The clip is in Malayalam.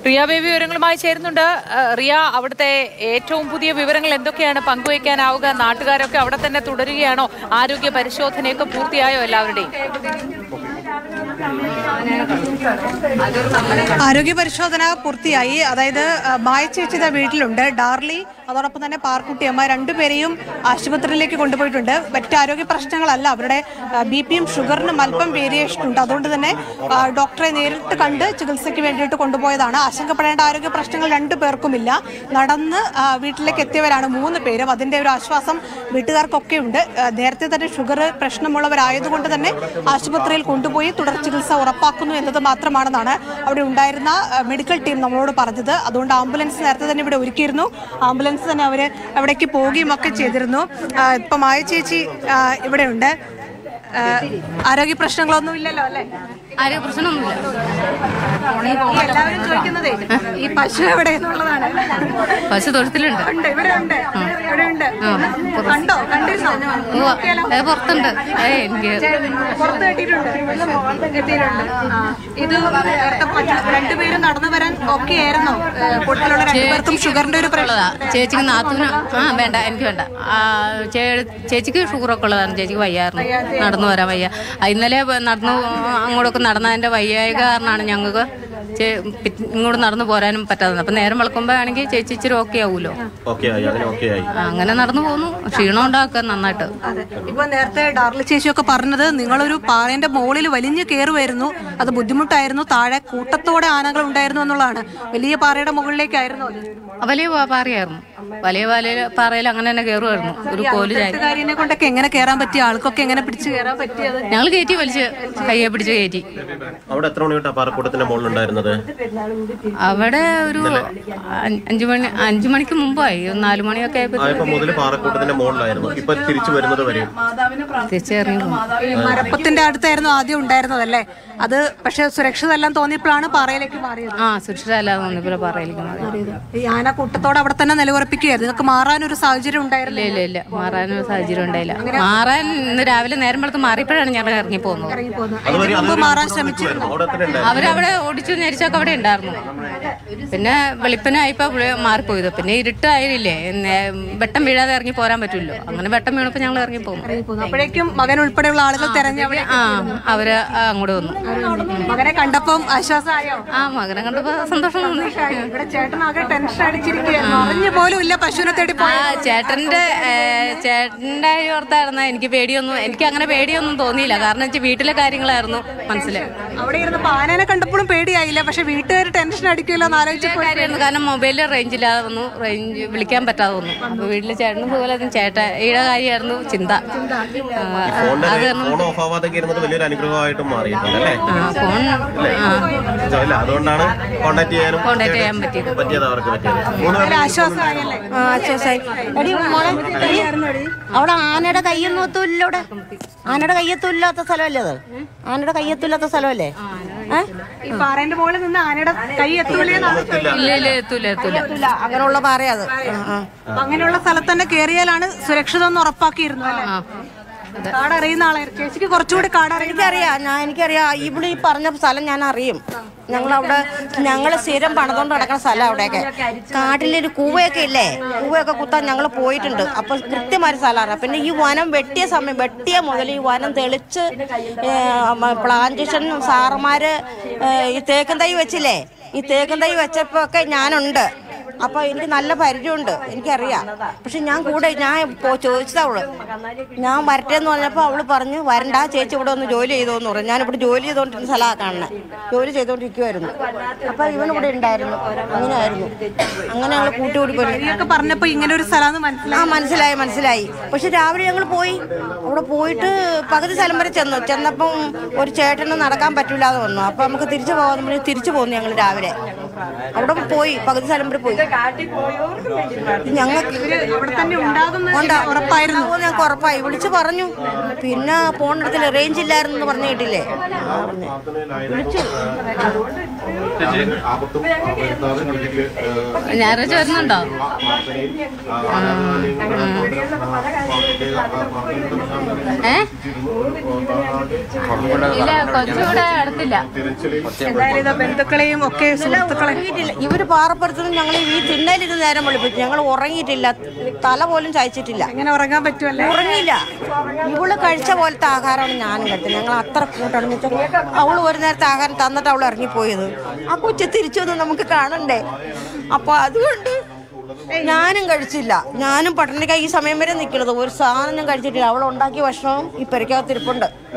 റിയ ബേബി വിവരങ്ങളുമായി ചേരുന്നുണ്ട് ആ, റിയ അവിടുത്തെ ഏറ്റവും പുതിയ വിവരങ്ങൾ എന്തൊക്കെയാണ് പങ്കുവയ്ക്കാനാവുക നാട്ടുകാരൊക്കെ അവിടെ തന്നെ തുടരുകയാണോ ആരോഗ്യ പരിശോധനയൊക്കെ പൂർത്തിയായോ എല്ലാവരുടെയും ആരോഗ്യ പരിശോധന പൂർത്തിയായി അതായത് ആ, മായ ചേച്ചിയുടെ വീട്ടിലുണ്ട് ഡാർലി അതോടൊപ്പം തന്നെ പാർക്കുട്ടിയമ്മ രണ്ടുപേരെയും ആശുപത്രിയിലേക്ക് കൊണ്ടുപോയിട്ടുണ്ട് മറ്റ് ആരോഗ്യ പ്രശ്നങ്ങളല്ല അവരുടെ ബി പിയും ഷുഗറിനും അല്പം വേരിയേഷൻ ഉണ്ട് അതുകൊണ്ട് തന്നെ ആ, ഡോക്ടറെ നേരിട്ട് കണ്ട് ചികിത്സയ്ക്ക് വേണ്ടിയിട്ട് കൊണ്ടുപോയതാണ് ആശങ്കപ്പെടേണ്ട ആരോഗ്യ പ്രശ്നങ്ങൾ രണ്ടു പേർക്കുമില്ല നടന്ന് ആ, വീട്ടിലേക്ക് എത്തിയവരാണ് മൂന്ന് പേരും അതിന്റെ ഒരു ആശ്വാസം വീട്ടുകാർക്കൊക്കെ ഉണ്ട് ആ, നേരത്തെ തന്നെ ഷുഗർ പ്രശ്നമുള്ളവരായതുകൊണ്ട് തന്നെ ആശുപത്രിയിൽ കൊണ്ടുപോയി തുടർ ചികിത്സ ഉറപ്പാക്കുന്നു എന്നത് മാത്രമാണെന്നാണ് അവിടെ ഉണ്ടായിരുന്ന ആ, മെഡിക്കൽ ടീം നമ്മളോട് പറഞ്ഞത് അതുകൊണ്ട് ആംബുലൻസ് നേരത്തെ തന്നെ ഇവിടെ ഒരുക്കിയിരുന്നു ആംബുലൻസ് തന്നെ അവര് അവിടേക്ക് പോവുകയും ഒക്കെ ചെയ്തിരുന്നു ആ, ഇപ്പൊ മായ ചേച്ചി ആ, ഇവിടെയുണ്ട് ആ, ആരോഗ്യ പ്രശ്നങ്ങളൊന്നും ഇല്ലല്ലോ അല്ലേ ആരോഗ്യ പ്രശ്നമൊന്നുമില്ല ഈ എല്ലാവരും ചോദിക്കുന്നതേ ഈ പശു എവിടെ എന്നുള്ളതാണ് പശു തൊഴുത്തിലുണ്ട് ഉണ്ട് ഇവിടെ ഉണ്ട് ഇവിടെ ഉണ്ട് കണ്ടോ കണ്ടിരുന്നോ ഉവ്വ. ഏ, പുറത്തുണ്ട് ഏ എനിക്ക് പുറത്ത് കെട്ടിയിട്ടുണ്ട് കെട്ടിയിട്ടുണ്ട് ആ. ഇത് നേരത്തെ പറ്റ- രണ്ടുപേരും നടന്നു വരാൻ ഓക്കെ ആയിരുന്നോ കൂട്ടത്തിലുള്ള രണ്ടുപേർക്കും ഷുഗറിന്റെ ഒരു പ്രശ്നം ഉള്ളതാ ചേച്ചിക്ക് നാത്തൂന് ആ വേണ്ട എനിക്ക് വേണ്ട ആ, ചേ- ചേച്ചിക്ക് ഷുഗറൊക്കെ ഉള്ളതാണ് ചേച്ചിക്ക് വയ്യായിരുന്നു നടന്നു വരാൻ വയ്യ ആ, ഇന്നലെ വ- നടന്നു അങ്ങോട്ടൊക്കെ നടന്നതിന്റെ വയ്യായ കാരണമാണ് ഞങ്ങൾക്ക് ചേ- പി- ഇങ്ങോട്ട് നടന്നു പോരാനും പറ്റാത്തത് അപ്പൊ നേരം വെളുക്കുമ്പോ ആണെങ്കിൽ ചേച്ചി ഇച്ചിരി ഓക്കെ ആവൂലോ ഓക്കെ ആയി അങ്ങനെ ഓക്കെ ആയി ആ, അങ്ങനെ നടന്നു പോന്നു ക്ഷീണം ഉണ്ടാക്കുക നന്നായിട്ട് അതെ ഇപ്പൊ നേരത്തെ ഡാർലി ചേച്ചിയൊക്കെ പറഞ്ഞത് നിങ്ങളൊരു പാറേന്റെ മുകളിൽ വലിഞ്ഞു കയറുമായിരുന്നു അത് ബുദ്ധിമുട്ടായിരുന്നു താഴെ കൂട്ടത്തോടെ ആനകൾ ഉണ്ടായിരുന്നു എന്നുള്ളതാണ് വലിയ പാറയുടെ മുകളിലേക്കായിരുന്നു അത് വലിയ പാ- പാറയായിരുന്നു വലിയ പാലയിൽ പാറയിൽ അങ്ങനെ തന്നെ കയറുമായിരുന്നു ഒരു കോല് ചാരി കൂട്ടുകാരിനെ കൊണ്ടൊക്കെ എങ്ങനെ കയറാൻ പറ്റിയ ആൾക്കൊക്കെ എങ്ങനെ പിടിച്ചു കയറാൻ പറ്റിയത് ഞങ്ങൾ കയറ്റി വലിച്ച് കയ്യെ പിടിച്ച് കയറ്റി അവിടെ എത്ര മണി തൊട്ടാ പാറക്കൂട്ടത്തിന്റെ മുകളിൽ ഉണ്ടായിരുന്നത് അവിടെ ഒരു അഞ്ച് അഞ്ച് മണി അഞ്ചു മണിക്ക് മുമ്പായി ഒരു നാലു മണിയൊക്കെ ആയപ്പോ ആയപ്പോ മുതൽ പാറക്കൂട്ടത്തിന്റെ മുകളിലായിരുന്നു ഇപ്പൊ തിരിച്ചു വരുന്നത് വരെയും തിരിച്ചിറങ്ങി പോന്നു. ഈ മരപ്പത്തിന്റെ അടുത്തായിരുന്നു ആദ്യം ഉണ്ടായിരുന്നതല്ലേ അത് പക്ഷെ സുരക്ഷിതമെല്ലാം തോന്നിയപ്പോഴാണ് പാറയിലേക്ക് മാറിയത് ആ സുരക്ഷിതല്ലാതെ തോന്നിയപ്പോൾ പാറയിലേക്ക് മാറി ഈ ആന കൂട്ടത്തോടെ അവിടെ തന്നെ നിലയുറപ്പിക്കുകയായിരുന്നു നിങ്ങൾക്ക് മാറാനൊരു സാഹചര്യം ഉണ്ടായിരുന്നില്ല ഇല്ല ഇല്ല ഇല്ല മാറാനൊരു സാഹചര്യം ഉണ്ടായില്ല മാറാൻ ഇന്ന് രാവിലെ നേരം വെളുത്ത് മാറിയപ്പോഴാണ് ഞങ്ങൾ ഇറങ്ങി പോകുന്നത് അതുവരെ മുമ്പ് അതൊരു മാറാൻ നിൽക്കുമായിരുന്നു. ശ്രമിച്ചിരുന്നു അവിടെ തന്നെ ഉണ്ടായിരുന്നു അവരവിടെ ഓടിച്ചു ഞെരിച്ചൊക്കെ അവിടെ ഉണ്ടായിരുന്നു പിന്നെ വെളുപ്പിനായപ്പോ ഇവിടെ മാറിപ്പോയത് പിന്നെ ഇരുട്ടായില്ലേ നേ- വെട്ടം വീഴാതെ ഇറങ്ങി പോരാൻ പറ്റുമല്ലോ അങ്ങനെ വെട്ടം വീണപ്പോ ഞങ്ങൾ ഇറങ്ങി പോന്നു അപ്പോഴേക്കും മകൻ ഉൾപ്പെടെയുള്ള ആളുകൾ തെരഞ്ഞു അവിടെ ആ അവര് അങ്ങോട്ട് വന്നു മകനെ കണ്ടപ്പം ആശ്വാസമായോ ആ മകനെ കണ്ടപ്പോ സന്തോഷം തോന്നി ഇവിടെ ചേട്ടൻ ആകെ ടെൻഷൻ അടിച്ചിരിക്കുകയായിരുന്നു അറിഞ്ഞു പോലും ഇല്ല പശുവിനെ തേടി ആ പോയി ചേട്ടന്റെ ഏ, ചേട്ടന്റെ കാര്യം ഓർത്തായിരുന്നു എനിക്ക് പേടിയൊന്നും എനിക്ക് അങ്ങനെ പേടിയൊന്നും തോന്നിയില്ല കാരണം വെച്ചാൽ വീട്ടിലെ കാര്യങ്ങളായിരുന്നു മനസ്സിലായി അവിടെ ഇരുന്നപ്പോ ആനേനെ കണ്ടപ്പോഴും പേടിയായില്ല പക്ഷെ വീട്ടുകാർ ടെൻഷൻ അടിക്കുമല്ലോ എന്ന് ആലോചിച്ചപ്പോ കാര്യമായിരുന്നു കാരണം മൊബൈലിൽ റേഞ്ച് ഇല്ലാതെ വന്നു റേഞ്ച് വിളിക്കാൻ പറ്റാതെ വന്നു അപ്പൊ വീട്ടിലെ ചേട്ടനും പോലെ ചേട്ടയുടെ കാര്യമായിരുന്നു ചിന്ത ആ, ഫോണിന്റെ ഫോൺ ഓഫ് ആവാതൊക്കെ ഇരുന്നത് വലിയൊരു അനുഗ്രഹമായിട്ടും മാറിയിട്ടുണ്ട് അല്ലേ ആ, ഫോൺ ആ, അല്ല അതുകൊണ്ടാണ് കോണ്ടാക്ട് ചെയ്യാനും കോണ്ടാക്ട് ചെയ്യാൻ പറ്റിയത് പറ്റിയത് അവർക്ക് പറ്റിയത് മൂന്ന് പേരും ആശ്വാസമായല്ലേ ആശ്വാസായി എടി മോളെ എടി, അവിടെ ആനയുടെ കയ്യൊന്നും എത്തൂല്ല ഇവിടെ ആനയുടെ കയ്യെത്തൂല്ലാത്ത സ്ഥലമല്ലേ അത് ആനയുടെ കയ്യെത്തൂല്ലാത്ത സ്ഥലമല്ലേ ഏ? ഈ പാറേന്റെ മുകളിൽ നിന്ന് ആനയുടെ കൈ എത്തൂലേന്നാണ് ഇല്ല ഇല്ല എത്തൂല എത്തൂല എത്തൂല അങ്ങനെയുള്ള പാറയാ അത് ആ, ആ. അപ്പൊ അങ്ങനെയുള്ള സ്ഥലത്ത് തന്നെ കയറിയാലാണ് സുരക്ഷിതം എന്ന് ഉറപ്പാക്കിയിരുന്നു അല്ലേ കാടറിയുന്ന ആളെ ചേച്ചിക്ക് കുറച്ചുകൂടി കാടറിയുന്ന എനിക്കറിയാം ഞാൻ എനിക്കറിയാം ഇവിടെ ഈ പറഞ്ഞ സ്ഥലം ഞാൻ അറിയും ഞങ്ങളവിടെ ഞങ്ങൾ സ്ഥിരം പണിതുകൊണ്ട് നടക്കുന്ന സ്ഥലം അവിടെയൊക്കെ കാട്ടിലൊരു കൂവയൊക്കെ ഇല്ലേ കൂവയൊക്കെ കുത്താൻ ഞങ്ങൾ പോയിട്ടുണ്ട് അപ്പൊ കൃത്യമായ സ്ഥലമാണ് പിന്നെ ഈ വനം വെട്ടിയ സമയം വെട്ടിയ മുതൽ ഈ വനം തെളിച്ച് പ്ലാന്റേഷൻ സാറന്മാര് ഏ, ഈ തേക്കും തൈ വെച്ചില്ലേ ഈ തേക്കും തൈ വെച്ചപ്പോ ഒക്കെ ഞാനുണ്ട് അപ്പൊ എനിക്ക് നല്ല പരിചയമുണ്ട് എനിക്കറിയാം പക്ഷെ ഞാൻ കൂടെ ഞാൻ പോ- ചോദിച്ചതാ അവള് ഞാൻ വരട്ടെ എന്ന് പറഞ്ഞപ്പോ അവള് പറഞ്ഞു വരണ്ട ചേച്ചി ഇവിടെ ഒന്ന് ജോലി ചെയ്തോന്ന് പറഞ്ഞു ഞാൻ ഇവിടെ ജോലി ചെയ്തോണ്ടിരുന്ന സ്ഥലമാണ് കാണുന്നത് ജോലി ചെയ്തോണ്ടിരിക്കുവായിരുന്നു അപ്പൊ ഇവൻ ഇവിടെ ഉണ്ടായിരുന്നു അങ്ങനെയായിരുന്നു അങ്ങനെ ഞങ്ങൾ കൂട്ടുകൂടി പോയി ഒക്കെ പറഞ്ഞപ്പോ ഇങ്ങനെ ഒരു സ്ഥലം മനസ്സിലായി ആ മനസ്സിലായി മനസ്സിലായി പക്ഷെ രാവിലെ ഞങ്ങൾ പോയി അവിടെ പോയിട്ട് പകുതി സ്ഥലം വരെ ചെന്നു ചെന്നപ്പം ഒരു ചേട്ടന് നടക്കാൻ പറ്റൂലാതെ വന്നു അപ്പൊ നമുക്ക് തിരിച്ചു പോകാൻ പറഞ്ഞ് തിരിച്ചു പോന്നു ഞങ്ങൾ രാവിലെ അവിടെ പോയി പകുതി സ്ഥലം വരെ പോയി ഞങ്ങൾക്ക് അവിടെ തന്നെ ഉണ്ടാകുന്ന ഉറപ്പായിരുന്നു ഞങ്ങൾക്ക് ഉറപ്പായി വിളിച്ചു പറഞ്ഞു പിന്നെ ഫോണിടത്തിൽ റേഞ്ച് ഇല്ലായിരുന്നു എന്ന് പറഞ്ഞു കേട്ടില്ലേ ആ, പറഞ്ഞു. വിളിച്ചു ആപത്തും വരുത്താതെ കണ്ടിട്ട് ഞായറാഴ്ച വരുന്നുണ്ടോ ഏ ഇല്ല കൊച്ചുകൂടെ അടുത്തില്ല എന്തായാലും ഇത് ബന്ധുക്കളെയും ഒക്കെ സുഹൃത്തുക്കളെ ഉറങ്ങിയിട്ടില്ല ഇവര് പാറപ്പുറത്തുനിന്ന് ഞങ്ങൾ ഈ തിണ്ണയിലിരുന്ന് നേരം വിളിപ്പിച്ചു ഞങ്ങൾ ഉറങ്ങിയിട്ടില്ല തല പോലും ചായച്ചിട്ടില്ല എങ്ങനെ ഉറങ്ങാൻ പറ്റുമല്ലേ ഉറങ്ങിയില്ല ഇവള് കഴിച്ച പോലത്തെ ആഹാരമാണ് ഞാനും കഴിച്ചത് ഞങ്ങൾ അത്ര കൂട്ടാണെന്ന് വെച്ചാൽ അവള് ഒരു നേരത്തെ ആഹാരം തന്നിട്ട് അവൾ ഇറങ്ങിപ്പോയത് ആ കൊച്ചു തിരിച്ചു വന്ന് നമുക്ക് കാണണ്ടേ അപ്പൊ അതുകൊണ്ട് ഞാനും കഴിച്ചില്ല ഞാനും പട്ടണിക്കായി ഈ സമയം വരെ നിൽക്കുന്നത് ഒരു സാധനം ഞാൻ കഴിച്ചിട്ടില്ല അവൾ ഉണ്ടാക്കിയ ഭക്ഷണവും ഈ പെരക്കകത്തിരിപ്പുണ്ട്